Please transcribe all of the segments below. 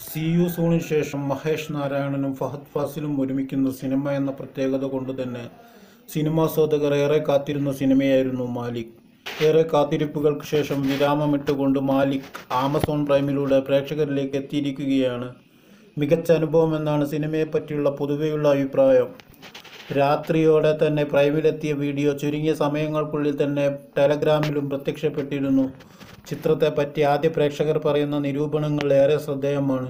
C U സൂണിന് ശേഷം മഹേഷ് നാരായണനും ഫഹദ് ഫാസിലും ഒരുമിക്കുന്ന സിനിമ എന്ന പ്രത്യേകത കൊണ്ട് തന്നെ സിനിമാസ്വാദകർ ഏറെ കാത്തിരുന്ന സിനിമയായിരുന്നു മാലിക് ഏറെ കാത്തിരിപ്പുകൾക്ക് ശേഷം വിരാമമിട്ടുകൊണ്ട് മാലിക് ആമസോൺ പ്രൈമിലൂടെ പ്രേക്ഷകരിലേക്ക് എത്തിയിരിക്കുകയാണ് മികച്ച അനുഭവം എന്നാണ് സിനിമയെപ്പറ്റിയുള്ള പൊതുവെയുള്ള അഭിപ്രായം രാത്രിയോടെ തന്നെ പ്രൈമിലെത്തിയ വീഡിയോ ചുരുങ്ങിയ സമയങ്ങൾക്കുള്ളിൽ തന്നെ ടെലഗ്രാമിലും പ്രത്യക്ഷപ്പെട്ടിരുന്നു ചിത്രത്തെ പറ്റി ആദ്യ പ്രേക്ഷകർ പറയുന്ന നിരൂപണങ്ങൾ ഏറെ ശ്രദ്ധേയമാണ്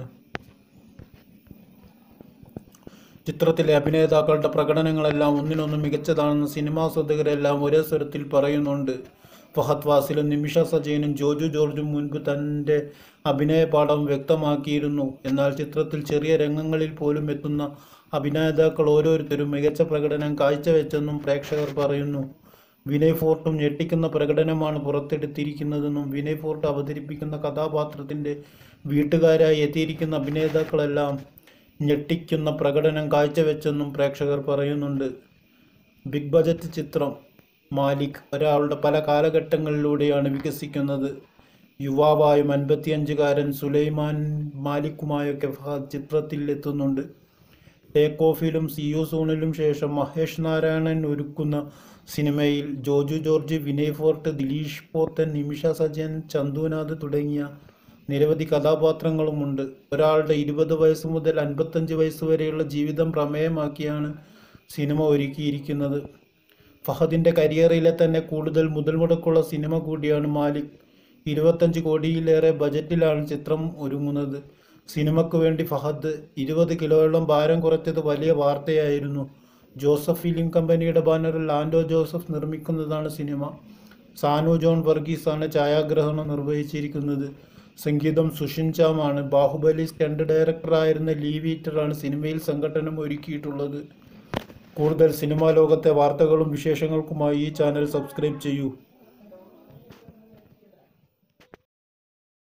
ചിത്രത്തിലെ അഭിനേതാക്കളുടെ പ്രകടനങ്ങളെല്ലാം ഒന്നിനൊന്ന് മികച്ചതാണെന്ന് സിനിമാസ്വാദകരെല്ലാം ഒരേ സ്വരത്തിൽ പറയുന്നുണ്ട് ഫഹദ് വാസിലും നിമിഷ സജയനും ജോജു ജോർജും മുൻപ് തൻ്റെ അഭിനയ പാഠം വ്യക്തമാക്കിയിരുന്നു എന്നാൽ ചിത്രത്തിൽ ചെറിയ രംഗങ്ങളിൽ പോലും എത്തുന്ന അഭിനേതാക്കൾ ഓരോരുത്തരും മികച്ച പ്രകടനം കാഴ്ചവെച്ചെന്നും പ്രേക്ഷകർ പറയുന്നു വിനയ് ഫോർട്ടും ഞെട്ടിക്കുന്ന പ്രകടനമാണ് പുറത്തെടുത്തിരിക്കുന്നതെന്നും വിനയ് ഫോർട്ട് അവതരിപ്പിക്കുന്ന കഥാപാത്രത്തിൻ്റെ വീട്ടുകാരായി എത്തിയിരിക്കുന്ന അഭിനേതാക്കളെല്ലാം ഞെട്ടിക്കുന്ന പ്രകടനം കാഴ്ചവെച്ചെന്നും പ്രേക്ഷകർ പറയുന്നുണ്ട് ബിഗ് ബജറ്റ് ചിത്രം മാലിക് ഒരാളുടെ പല കാലഘട്ടങ്ങളിലൂടെയാണ് വികസിക്കുന്നത് യുവാവായും അൻപത്തിയഞ്ചുകാരൻ സുലൈമാൻ മാലിക്കുമായൊക്കെ ഫഹദ് ചിത്രത്തിൽ എത്തുന്നുണ്ട് ടേക്ക് ഓഫിലും സി യു സൂണിലും ശേഷം മഹേഷ് നാരായണൻ ഒരുക്കുന്ന സിനിമയിൽ ജോജു ജോർജ് വിനയ് ഫോർട്ട് ദിലീഷ് പോത്തൻ നിമിഷ സജയൻ ചന്തുനാഥ് തുടങ്ങിയ നിരവധി കഥാപാത്രങ്ങളുമുണ്ട് ഒരാളുടെ ഇരുപത് വയസ്സ് മുതൽ അൻപത്തഞ്ച് വയസ്സ് വരെയുള്ള ജീവിതം പ്രമേയമാക്കിയാണ് സിനിമ ഒരുക്കിയിരിക്കുന്നത് ഫഹദിൻ്റെ കരിയറിലെ തന്നെ കൂടുതൽ മുതൽ മുടക്കുള്ള സിനിമ കൂടിയാണ് മാലിക് ഇരുപത്തഞ്ച് കോടിയിലേറെ ബജറ്റിലാണ് ചിത്രം ഒരുങ്ങുന്നത് സിനിമയ്ക്ക് വേണ്ടി ഫഹദ് ഇരുപത് കിലോയോളം ഭാരം കുറച്ചത് വലിയ വാർത്തയായിരുന്നു ജോസഫ് ഫിലിം കമ്പനിയുടെ ബാനറിൽ ആൻഡോ ജോസഫ് നിർമ്മിക്കുന്നതാണ് സിനിമ സാനു ജോൺ വർഗീസാണ് ഛായാഗ്രഹണം നിർവഹിച്ചിരിക്കുന്നത് സംഗീതം സുഷിൻ ചാമാണ് ബാഹുബലി സ്റ്റണ്ട് ഡയറക്ടറായിരുന്ന ലീ വീറ്ററാണ് സിനിമയിൽ സംഘടനം ഒരുക്കിയിട്ടുള്ളത് കൂടുതൽ സിനിമാ ലോകത്തെ വാർത്തകളും വിശേഷങ്ങൾക്കുമായി ഈ ചാനൽ സബ്സ്ക്രൈബ് ചെയ്യൂ